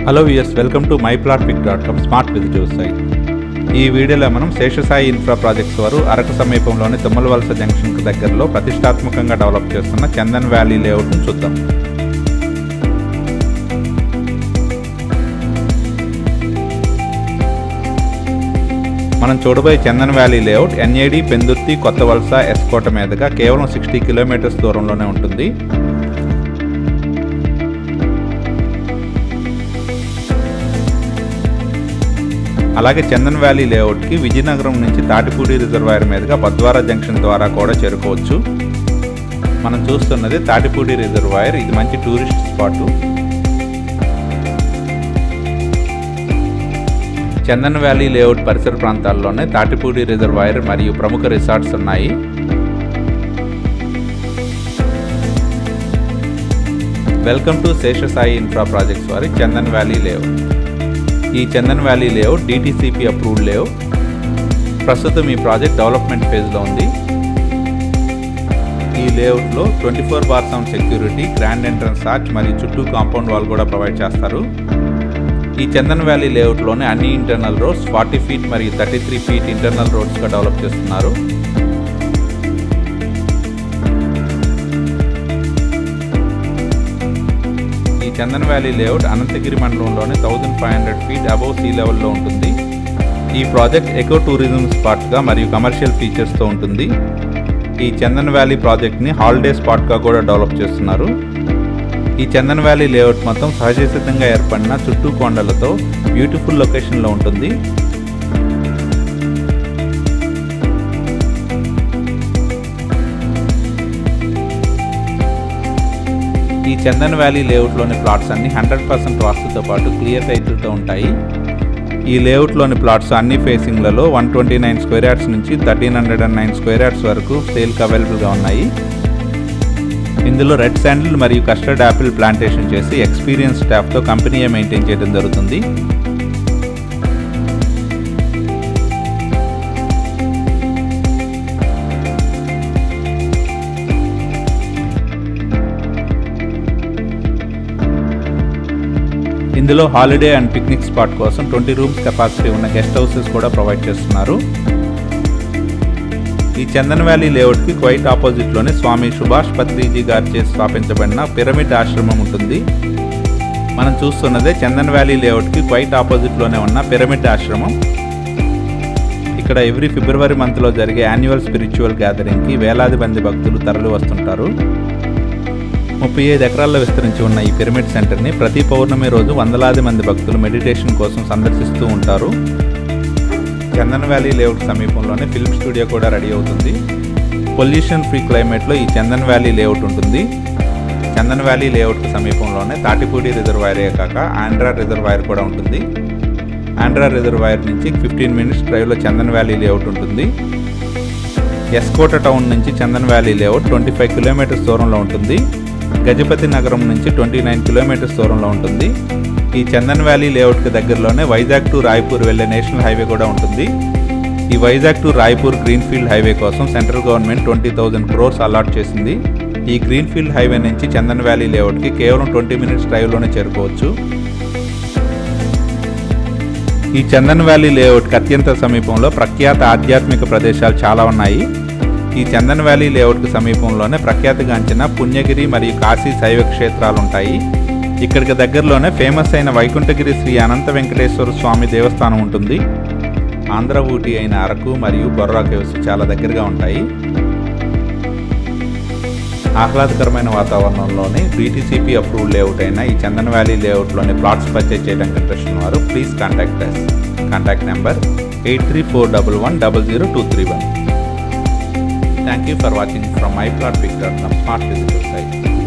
hello viewers welcome to my plot pick dot com smart visitor site ఈ వీడియోలో మనం Seshasai infra projects వారు అరకు సమీపంలోని తుమ్మలవలస జంక్షన్కు దగ్గరలో ప్రతిష్టాత్మకంగా డెవలప్ చేస్తున్న చందన్ వ్యాలీ లేఅవుట్ను చూద్దాం మనం చూడబోయే Chandan valley layout NAD Pendurthi Kothavalasa S. Kota మీదుగా కేవలం సిక్స్టీ కిలోమీటర్స్ దూరంలోనే ఉంటుంది అలాగే చందన్ వ్యాలీ లేఅవుట్కి విజయనగరం నుంచి తాటిపూడి రిజర్వాయర్ మీదుగా బద్వారా జంక్షన్ ద్వారా కూడా చేరుకోవచ్చు మనం చూస్తున్నది తాటిపూడి రిజర్వాయర్ ఇది మంచి tourist spot Chandan valley layout పరిసర ప్రాంతాల్లోనే తాటిపూడి రిజర్వాయర్ మరియు ప్రముఖ రిసార్ట్స్ ఉన్నాయి welcome to Seshasai infra projects వారి చందన్ వ్యాలీ లేఅవుట్ ఈ Chandan valley layout DTCP approved layout ప్రస్తుతం ఈ ప్రాజెక్ట్ డెవలప్మెంట్ ఫేజ్లో ఉంది ఈ లేఅవుట్లో twenty four bar seven security grand entrance arch మరియు చుట్టూ కాంపౌండ్ వాల్ కూడా ప్రొవైడ్ చేస్తారు ఈ చందన్ వ్యాలీ లేఅవుట్లోనే అన్ని ఇంటర్నల్ రోడ్స్ ఫార్టీ ఫీట్ మరియు థర్టీ త్రీ ఫీట్ ఇంటర్నల్ రోడ్స్గా డెవలప్ చేస్తున్నారు ఈ చందన్ వ్యాలీ లేఅవుట్ అనంతగిరి మండలంలోని thousand five hundred feet above sea లెవెల్లో ఉంటుంది ఈ ప్రాజెక్ట్ ఎకో టూరిజం స్పాట్గా మరియు కమర్షియల్ ఫీచర్స్తో ఉంటుంది ఈ చందన్ వ్యాలీ ప్రాజెక్ట్ని హాలిడే స్పాట్గా కూడా డెవలప్ చేస్తున్నారు ఈ చందన్ వ్యాలీ లేఅవుట్ మొత్తం సహజసిద్ధంగా ఏర్పడిన చుట్టూ కొండలతో బ్యూటిఫుల్ లొకేషన్లో ఉంటుంది ఈ చందన్ వ్యాలీ లేఅవుట్లోని ప్లాట్స్ అన్ని హండ్రెడ్ పర్సెంట్ వాస్తుతో పాటు క్లియర్ టైటిల్తో ఉంటాయి ఈ లేఅవుట్లోని ప్లాట్స్ అన్ని ఫేసింగ్లలో one twenty nine square yards నుంచి thirteen hundred and nine square yards వరకు సేల్కి అవైలబుల్గా ఉన్నాయి ఇందులో రెడ్ శాండిల్ మరియు కస్టర్డ్ యాపిల్ ప్లాంటేషన్ చేసి ఎక్స్పీరియన్స్ స్టాఫ్తో కంపెనీయే మెయింటైన్ చేయడం జరుగుతుంది ఇందులో హాలిడే అండ్ పిక్నిక్ స్పాట్ కోసం ట్వంటీ రూమ్స్ కెపాసిటీ ఉన్న గెస్ట్ హౌసెస్ కూడా ప్రొవైడ్ చేస్తున్నారు ఈ చందన్ వ్యాలీ లేఅవుట్కి క్వైట్ ఆపోజిట్లోనే స్వామి సుభాష్ పత్రిజీ గారిచే స్థాపించబడిన పిరమిడ్ ఆశ్రమం ఉంటుంది మనం చూస్తున్నదే చందన్ వ్యాలీ లేఅవుట్కి క్వైట్ ఆపోజిట్లోనే ఉన్న పిరమిడ్ ఆశ్రమం ఇక్కడ ఎవ్రీ ఫిబ్రవరి మంత్లో జరిగే యాన్యువల్ స్పిరిచువల్ గ్యాదరింగ్కి వేలాది మంది భక్తులు తరలి వస్తుంటారు ముప్పై ఐదు ఎకరాల్లో విస్తరించి ఉన్న ఈ పిరమిడ్ సెంటర్ని ప్రతి పౌర్ణమి రోజు వందలాది మంది భక్తులు మెడిటేషన్ కోసం సందర్శిస్తూ ఉంటారు చందన్ వ్యాలీ లేఅవుట్ సమీపంలోనే ఫిల్మ్ స్టూడియో కూడా రెడీ అవుతుంది పొల్యూషన్ ఫ్రీ క్లైమేట్లో ఈ చందన్ వ్యాలీ లేఅవుట్ ఉంటుంది చందన్ వ్యాలీ లేఅవుట్కి సమీపంలోనే తాటిపూడి రిజర్వాయరే కాక ఆంధ్రా రిజర్వాయర్ కూడా ఉంటుంది ఆంధ్రా రిజర్వాయర్ నుంచి ఫిఫ్టీన్ మినిట్స్ డ్రైవ్లో చందన్ వ్యాలీ లేఅవుట్ ఉంటుంది ఎస్కోట టౌన్ నుంచి Chandan valley layout twenty five kilometres దూరంలో ఉంటుంది గజపతి నగరం నుంచి ట్వంటీ నైన్ కిలోమీటర్స్ దూరంలో ఉంటుంది ఈ చందన్ వ్యాలీ లేఅవుట్కి దగ్గరలోనే వైజాగ్ టు రాయ్పూర్ వెళ్లే నేషనల్ హైవే కూడా ఉంటుంది ఈ Vizag to Raipur greenfield highway కోసం central government twenty thousand crores allot చేసింది ఈ గ్రీన్ఫీల్డ్ హైవే నుంచి చందన్ వ్యాలీ లేఅవుట్కి కేవలం ట్వంటీ మినిట్స్ డ్రైవ్లోనే చేరుకోవచ్చు ఈ చందన్ వ్యాలీ లేఅవుట్కి అత్యంత సమీపంలో ప్రఖ్యాత ఆధ్యాత్మిక ప్రదేశాలు చాలా ఉన్నాయి ఈ చందన్ వ్యాలీ లేఅవుట్కి సమీపంలోనే ప్రఖ్యాతిగాంచిన పుణ్యగిరి మరియు కాశీ శైవ క్షేత్రాలు ఉంటాయి ఇక్కడికి దగ్గరలోనే ఫేమస్ అయిన వైకుంఠగిరి శ్రీ అనంత వెంకటేశ్వర స్వామి దేవస్థానం ఉంటుంది ఆంధ్ర ఊటీ అయిన అరకు మరియు బొర్రా కేవ్స్ చాలా దగ్గరగా ఉంటాయి ఆహ్లాదకరమైన వాతావరణంలోని బీటీసీపీ అప్రూవ్డ్ లేఅవుట్ అయిన ఈ చందన్ వ్యాలీ లేఅవుట్లోని ప్లాట్స్ పర్చేజ్ చేయడానికి ఇంట్రెస్ట్ ఉన్నవారు please contact us contact number eight three four double one double zero two three one thank you for watching from my plot pick dot com smart visitor site